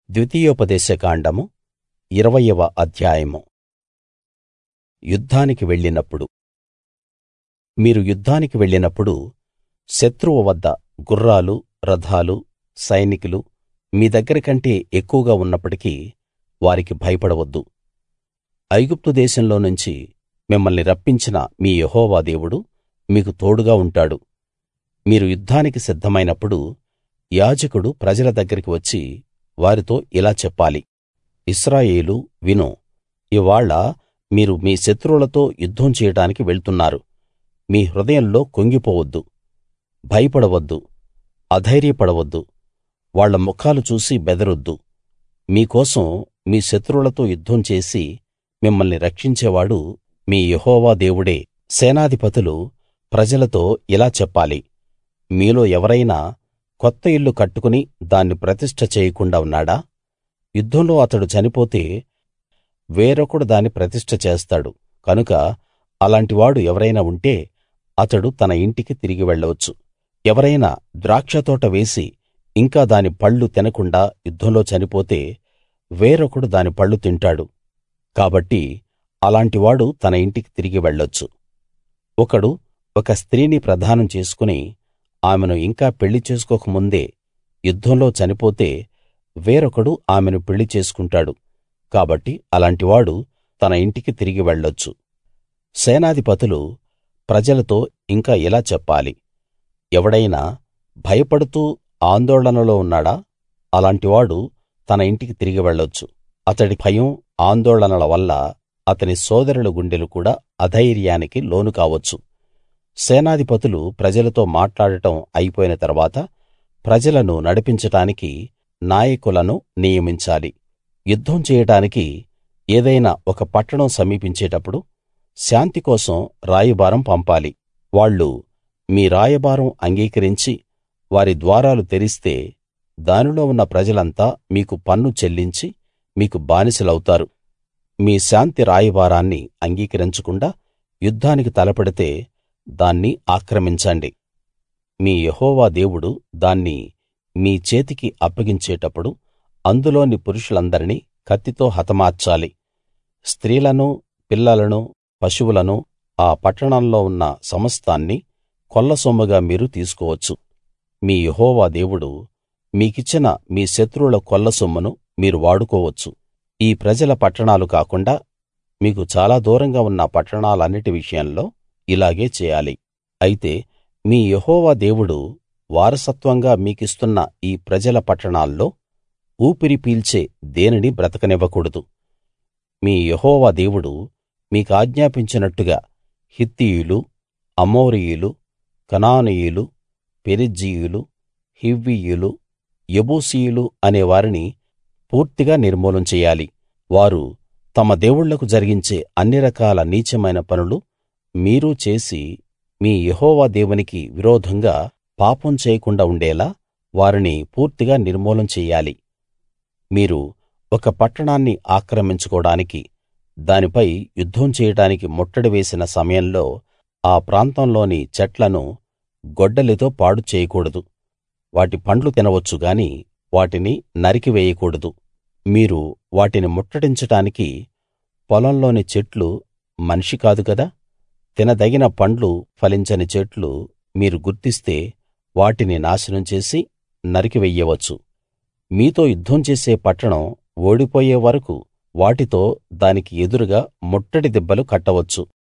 ద్వితీయోపదేశకాండము ఇరవయవ అధ్యాయము యుద్ధానికి వెళ్ళినప్పుడు మీరు యుద్ధానికి వెళ్ళినప్పుడు శత్రువు వద్ద గుర్రాలు రథాలు సైనికులు మీ దగ్గర కంటే ఎక్కువగా ఉన్నప్పటికీ వారికి భయపడవద్దు ఐగుప్తు దేశంలో నుంచి మిమ్మల్ని రప్పించిన మీ యెహోవా దేవుడు మీకు తోడుగా ఉంటాడు మీరు యుద్ధానికి సిద్ధమైనప్పుడు యాజకుడు ప్రజల దగ్గరికి వచ్చి వారితో ఇలా చెప్పాలి ఇశ్రాయేలూ విను ఇవ్వాళ మీరు మీ శత్రువులతో యుద్ధం చేయడానికి వెళ్తున్నారు మీ హృదయంలో కుంగిపోవద్దు భయపడవద్దు అధైర్యపడవద్దు వాళ్ళ ముఖాలు చూసి బెదరొద్దు మీ కోసం మీ శత్రువులతో యుద్ధం చేసి మిమ్మల్ని రక్షించేవాడు మీ యెహోవా దేవుడే సేనాధిపతులు ప్రజలతో ఇలా చెప్పాలి మీలో ఎవరైనా కొత్త ఇల్లు కట్టుకుని దాన్ని ప్రతిష్ఠ చేయకుండా ఉన్నాడా యుద్ధంలో అతడు చనిపోతే వేరొకడు దాన్ని ప్రతిష్ఠ చేస్తాడు కనుక అలాంటివాడు ఎవరైనా ఉంటే అతడు తన ఇంటికి తిరిగి వెళ్ళవచ్చు ఎవరైనా ద్రాక్షతోట వేసి ఇంకా దాని పళ్ళు తినకుండా యుద్ధంలో చనిపోతే వేరొకడు దాని పళ్ళు తింటాడు కాబట్టి అలాంటివాడు తన ఇంటికి తిరిగి వెళ్ళొచ్చు ఒకడు ఒక స్త్రీని ప్రదానం చేసుకుని ఆమెను ఇంకా పెళ్లి చేసుకోక ముందే యుద్ధంలో చనిపోతే వేరొకడు ఆమెను పెళ్లి చేసుకుంటాడు కాబట్టి అలాంటివాడు తన ఇంటికి తిరిగి వెళ్ళొచ్చు సేనాధిపతులు ప్రజలతో ఇంకా ఇలా చెప్పాలి ఎవడైనా భయపడుతూ ఆందోళనలో ఉన్నాడా అలాంటివాడు తన ఇంటికి తిరిగి వెళ్ళొచ్చు అతడి భయం ఆందోళనల వల్ల అతని సోదరుల గుండెలు కూడా అధైర్యానికి లోను కావచ్చు సేనాధిపతులు ప్రజలతో మాట్లాడటం అయిపోయిన తరువాత ప్రజలను నడిపించడానికి నాయకులను నియమించాలి యుద్ధం చేయడానికి ఏదైనా ఒక పట్టణం సమీపించేటప్పుడు శాంతి కోసం రాయబారం పంపాలి వాళ్ళు మీ రాయబారం అంగీకరించి వారి ద్వారాలు తెరిస్తే దానిలో ఉన్న ప్రజలంతా మీకు పన్ను చెల్లించి మీకు బానిసలవుతారు మీ శాంతి రాయబారాన్ని అంగీకరించకుండా యుద్ధానికి తలపడితే దాన్ని ఆక్రమించండి మీ యెహోవా దేవుడు దాన్ని మీ చేతికి అప్పగించేటప్పుడు అందులోని పురుషులందరినీ కత్తితో హతమార్చాలి స్త్రీలనూ పిల్లలనూ పశువులనూ ఆ పట్టణంలో ఉన్న సమస్తాన్నీ కొల్లసొమ్ముగా మీరు తీసుకోవచ్చు మీ యెహోవా దేవుడు మీకిచ్చిన మీ శత్రువుల కొల్లసొమ్మును మీరు వాడుకోవచ్చు ఈ ప్రజల పట్టణాలు కాకుండా మీకు చాలా దూరంగా ఉన్న పట్టణాలన్నిటి విషయంలో ఇలాగే చేయాలి అయితే మీ యెహోవా దేవుడు వారసత్వంగా మీకిస్తున్న ఈ ప్రజల పట్టణాల్లో ఊపిరి పీల్చే దేనినీ బ్రతకనివ్వకూడదు మీ యెహోవా దేవుడు మీకాజ్ఞాపించినట్టుగా హిత్తీయులు అమోరీయులు కనానీయులు పెరిజ్జీయులు హివ్వీయులు యెబూసీయులు అనే వారిని పూర్తిగా నిర్మూలం చెయ్యాలి వారు తమ దేవుళ్ళకు జరిగించే అన్ని రకాల నీచమైన పనులు మీరూ చేసి మీ యెహోవా దేవునికి విరోధంగా పాపం చేయకుండా ఉండేలా వారిని పూర్తిగా నిర్మూలం చెయ్యాలి మీరు ఒక పట్టణాన్ని ఆక్రమించుకోడానికి దానిపై యుద్ధం చేయడానికి ముట్టడి వేసిన సమయంలో ఆ ప్రాంతంలోని చెట్లను గొడ్డలితో పాడు చేయకూడదు వాటి పండ్లు తినవచ్చు గాని వాటిని నరికివేయకూడదు మీరు వాటిని ముట్టడించడానికి పొలంలోని చెట్లు మనిషి కాదు కదా తినదగిన పండ్లు ఫలించని చెట్లు మీరు గుర్తిస్తే వాటిని నాశనం చేసి నరికివెయ్యవచ్చు మీతో యుద్ధం చేసే పట్టణం ఓడిపోయే వరకూ వాటితో దానికి ఎదురుగా ముట్టడి దిబ్బలు కట్టవచ్చు